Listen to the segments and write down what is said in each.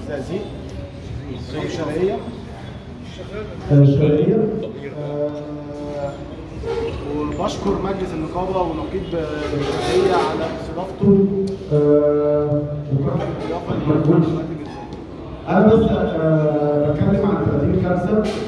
الزقازيق الشرقيه الشرقية آه، وبشكر مجلس النقابه ونقيب الشرقيه على استضافته آه، وكرم الضيافه اللي مقبول. النماذج أنا بس آه، بتكلم عن 30 5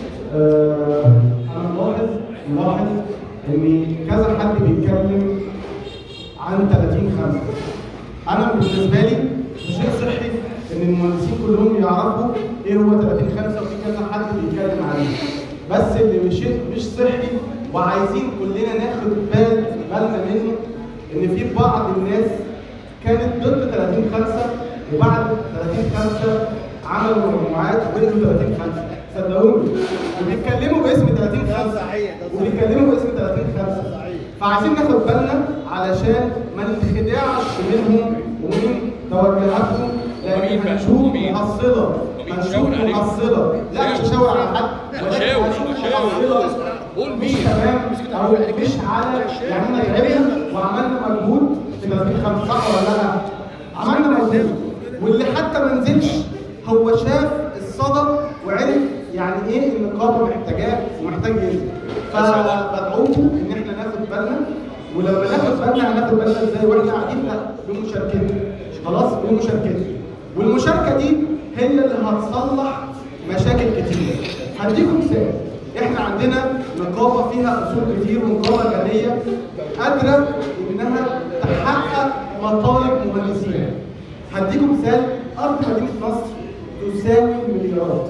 أنا ملاحظ ملاحظ إن كذا حد بيتكلم عن 30 5 أنا بالنسبة لي شيء صحي إن المهندسين كلهم يعرفوا إيه هو 30 5 وفي كذا حد بيتكلم عليه بس اللي مش مش صحي وعايزين كلنا ناخد بال بالنا منه إن في بعض الناس كانت ضد 30 5 وبعد 30 5 عملوا مجموعات وبقوا 30 5 صدقوني وبيتكلموا باسم 30 5 وبيتكلموا باسم 30 5 فعايزين ناخد بالنا علشان ما ننخدعش منهم ومن توجهاتهم لان هنشوف محصله هنشوف محصله لا مش هشاور على حد ولكن هشاور، هنشوف هشاور. محصله قول مش مين؟ تمام او مش على يعني احنا تعبنا وعملنا مجهود في 30 5 صح ولا لا؟ عملنا مجهود واللي حتى ما نزلش هو شاف الصدى وعرف يعني ايه النقابه محتاجاه ومحتاج ينزل فبدعوكم ان احنا ناخد بالنا ولما ناخد بالنا هناخد بالنا ازاي واحنا قاعدين لا بمشاركتنا خلاص بمشاركتنا والمشاركه دي هي اللي هتصلح مشاكل كتير هديكم مثال احنا عندنا نقابه فيها اصول كتير ونقابه غنيه قادره انها تحقق مطالب مهندسين هديكم مثال ارض مدينه نصر تساوي مليارات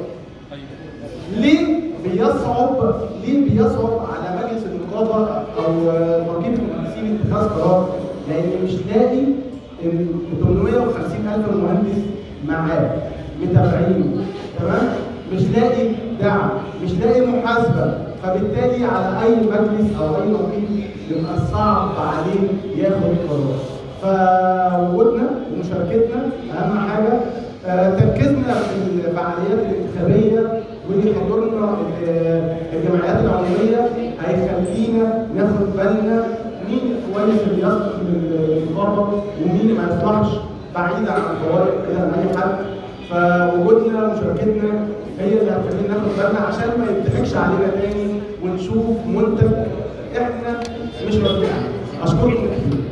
ليه بيصعب ليه بيصعب على مجلس النقابه او وكيل المهندسين اتخاذ قرار؟ لان مش لاقي ال 850 الف مهندس معاه متابعين تمام؟ مش لاقي دعم، مش لاقي محاسبه، فبالتالي على اي مجلس او اي وكيل يبقى صعب عليه ياخد قرار. فوجودنا ومشاركتنا اهم حاجه آه، تركيزنا في الفعاليات الانتخابيه واللي حضورنا ال- الجمعيات العموميه هيخلينا ناخد بالنا مين الكويس اللي يصلح للنقابه ومين اللي ما يصلحش بعيد عن الفوارق كده من اي حد فوجودنا ومشاركتنا هي اللي هتخلينا ناخد بالنا عشان ما يضحكش علينا تاني ونشوف منتج احنا مش راضيين عنه. اشكركم كتير